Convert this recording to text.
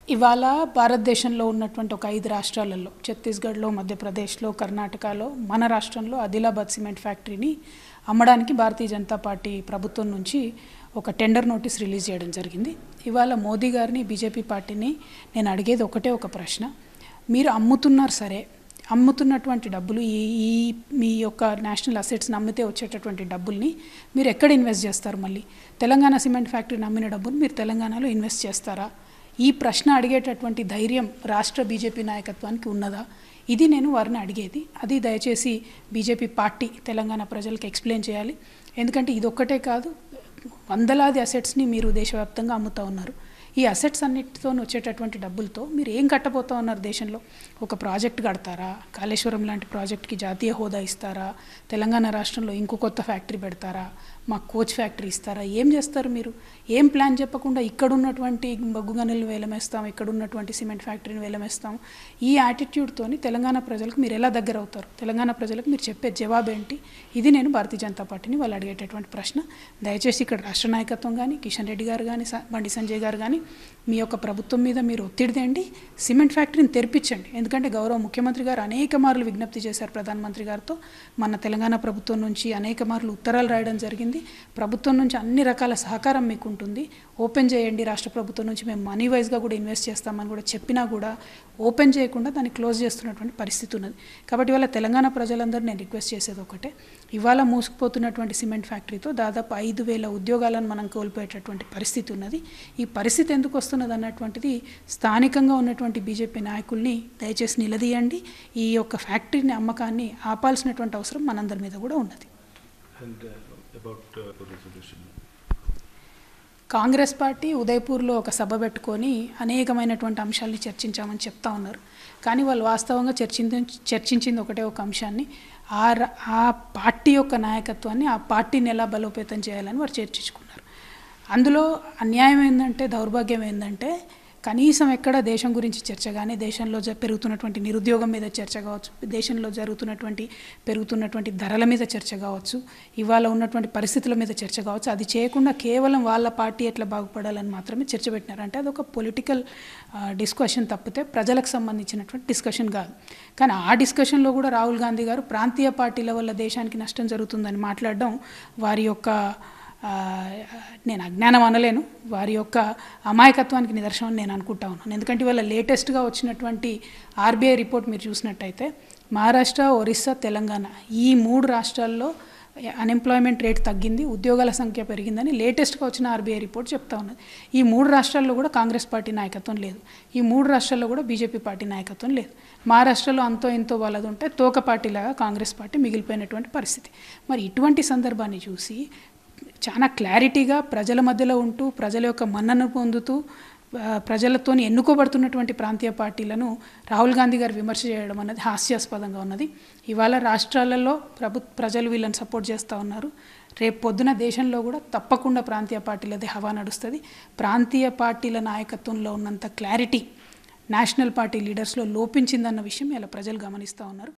ఇవాళ భారతదేశంలో ఉన్నటువంటి ఒక ఐదు రాష్ట్రాలలో ఛత్తీస్గఢ్లో మధ్యప్రదేశ్లో కర్ణాటకలో మన రాష్ట్రంలో ఆదిలాబాద్ సిమెంట్ ఫ్యాక్టరీని అమ్మడానికి భారతీయ జనతా పార్టీ ప్రభుత్వం నుంచి ఒక టెండర్ నోటీస్ రిలీజ్ చేయడం జరిగింది ఇవాళ మోదీ గారిని బీజేపీ పార్టీని నేను అడిగేది ఒకటే ఒక ప్రశ్న మీరు అమ్ముతున్నారు సరే అమ్ముతున్నటువంటి డబ్బులు ఈ ఈ మీ యొక్క నేషనల్ అసెట్స్ని అమ్మితే వచ్చేటటువంటి డబ్బుల్ని మీరు ఎక్కడ ఇన్వెస్ట్ చేస్తారు మళ్ళీ తెలంగాణ సిమెంట్ ఫ్యాక్టరీని అమ్మిన డబ్బులు మీరు తెలంగాణలో ఇన్వెస్ట్ చేస్తారా ఈ ప్రశ్న అడిగేటటువంటి ధైర్యం రాష్ట్ర బీజేపీ నాయకత్వానికి ఉన్నదా ఇది నేను వారిని అడిగేది అది దయచేసి బీజేపీ పార్టీ తెలంగాణ ప్రజలకు ఎక్స్ప్లెయిన్ చేయాలి ఎందుకంటే ఇది ఒక్కటే కాదు వందలాది అసెట్స్ని మీరు దేశవ్యాప్తంగా అమ్ముతూ ఉన్నారు ఈ అసెట్స్ అన్నిటితో వచ్చేటటువంటి డబ్బులతో మీరు ఏం కట్టబోతా ఉన్నారు దేశంలో ఒక ప్రాజెక్ట్ కడతారా కాళేశ్వరం లాంటి ప్రాజెక్ట్కి జాతీయ హోదా ఇస్తారా తెలంగాణ రాష్ట్రంలో ఇంకో కొత్త ఫ్యాక్టరీ పెడతారా మా కోచ్ ఫ్యాక్టరీ ఇస్తారా ఏం చేస్తారు మీరు ఏం ప్లాన్ చెప్పకుండా ఇక్కడ ఉన్నటువంటి బొగ్గు గనులు వేలమేస్తాం ఇక్కడ ఉన్నటువంటి సిమెంట్ ఫ్యాక్టరీని వేలమేస్తాం ఈ యాటిట్యూడ్తోని తెలంగాణ ప్రజలకు మీరు ఎలా దగ్గర అవుతారు తెలంగాణ ప్రజలకు మీరు చెప్పే జవాబు ఏంటి ఇది నేను భారతీయ జనతా పార్టీని వాళ్ళు అడిగేటటువంటి ప్రశ్న దయచేసి ఇక్కడ రాష్ట్ర నాయకత్వం కానీ కిషన్ రెడ్డి గారు కానీ స- బండి సంజయ్ గారు కానీ మీ యొక్క ప్రభుత్వం మీద మీరు ఒత్తిడి తేండి సిమెంట్ ఫ్యాక్టరీని తెరిపించండి ఎందుకంటే గౌరవ ముఖ్యమంత్రి గారు అనేక మార్లు విజ్ఞప్తి చేశారు ప్రధానమంత్రి గారితో మన తెలంగాణ ప్రభుత్వం నుంచి అనేక మార్లు ఉత్తరాలు రాయడం జరిగింది ప్రభుత్వం నుంచి అన్ని రకాల సహకారం మీకు ఉంటుంది ఓపెన్ చేయండి రాష్ట్ర ప్రభుత్వం నుంచి మేము మనీ వైజ్గా కూడా ఇన్వెస్ట్ చేస్తామని కూడా చెప్పినా కూడా ఓపెన్ చేయకుండా దాన్ని క్లోజ్ చేస్తున్నటువంటి పరిస్థితి ఉన్నది కాబట్టి ఇవాళ తెలంగాణ ప్రజలందరూ నేను రిక్వెస్ట్ చేసేది ఒకటే ఇవాళ మూసుకుపోతున్నటువంటి సిమెంట్ ఫ్యాక్టరీతో దాదాపు ఐదు వేల ఉద్యోగాలను మనం కోల్పోయేటటువంటి పరిస్థితి ఉన్నది ఈ పరిస్థితి ఎందుకు వస్తున్నది అన్నటువంటిది స్థానికంగా ఉన్నటువంటి బీజేపీ నాయకుల్ని దయచేసి నిలదీయండి ఈ యొక్క ఫ్యాక్టరీని అమ్మకాన్ని ఆపాల్సినటువంటి అవసరం మనందరి మీద కూడా ఉన్నది And uh, about uh, resolution. Congress party ఉదయపూర్లో ఒక సభ పెట్టుకొని అనేకమైనటువంటి అంశాల్ని చర్చించామని చెప్తా ఉన్నారు కానీ వాళ్ళు వాస్తవంగా చర్చించ చర్చించింది ఒకటే ఒక అంశాన్ని ఆ ర- ఆ పార్టీ యొక్క నాయకత్వాన్ని ఆ పార్టీని ఎలా బలోపేతం చేయాలని వారు చర్చించుకున్నారు అందులో అన్యాయం ఏంటంటే దౌర్భాగ్యం ఏంటంటే కనీసం ఎక్కడ దేశం గురించి చర్చ కానీ దేశంలో జ- పెరుగుతున్నటువంటి నిరుద్యోగం మీద చర్చ కావచ్చు దేశంలో జరుగుతున్నటువంటి పెరుగుతున్నటువంటి ధరల మీద చర్చ కావచ్చు ఇవాళ ఉన్నటువంటి పరిస్థితుల మీద చర్చ కావచ్చు అది చేయకుండా కేవలం వాళ్ళ పార్టీ ఎట్లా బాగుపడాలని మాత్రమే చర్చ పెట్టినారు అంటే అదొక పొలిటికల్ డిస్కషన్ తప్పితే ప్రజలకు సంబంధించినటువంటి డిస్కషన్ కాదు కానీ ఆ డిస్కషన్లో కూడా రాహుల్ గాంధీ గారు ప్రాంతీయ పార్టీల వల్ల దేశానికి నష్టం జరుగుతుందని మాట్లాడడం వారి యొక్క ఆ, నేను అజ్ఞానం అనలేను వారి యొక్క అమాయకత్వానికి నిదర్శనం అని నేను అనుకుంటా ఉన్నాను ఎందుకంటే ఇవాళ లేటెస్ట్గా వచ్చినటువంటి ఆర్బీఐ రిపోర్ట్ మీరు చూసినట్టయితే మహారాష్ట్ర ఒరిస్సా తెలంగాణ ఈ మూడు రాష్ట్రాల్లో అన్ఎంప్లాయ్మెంట్ రేట్ తగ్గింది ఉద్యోగాల సంఖ్య పెరిగిందని లేటెస్ట్గా వచ్చిన ఆర్బీఐ రిపోర్ట్ చెప్తా ఉన్నది ఈ మూడు రాష్ట్రాల్లో కూడా కాంగ్రెస్ పార్టీ నాయకత్వం లేదు ఈ మూడు రాష్ట్రాల్లో కూడా బీజేపీ పార్టీ నాయకత్వం లేదు మహారాష్ట్రలో అంతో ఎంతో వాళ్ళది ఉంటే తోక పార్టీలాగా కాంగ్రెస్ పార్టీ మిగిలిపోయినటువంటి పరిస్థితి మరి ఇటువంటి సందర్భాన్ని చూసి చాలా క్లారిటీగా ప్రజల మధ్యలో ఉంటూ ప్రజల యొక్క మన్నను పొందుతూ ఆ, ప్రజలతోని ఎన్నుకోబడుతున్నటువంటి ప్రాంతీయ పార్టీలను రాహుల్ గాంధీ గారు విమర్శ చేయడం అనేది హాస్యాస్పదంగా ఉన్నది ఇవాళ రాష్ట్రాలలో ప్రభు ప్రజలు వీళ్ళని సపోర్ట్ చేస్తూ ఉన్నారు రేపు పొద్దున దేశంలో కూడా తప్పకుండా ప్రాంతీయ పార్టీలదే హవా నడుస్తుంది ప్రాంతీయ పార్టీల నాయకత్వంలో ఉన్నంత క్లారిటీ నేషనల్ పార్టీ లీడర్స్లో లోపించిందన్న విషయం ఇలా ప్రజలు గమనిస్తూ ఉన్నారు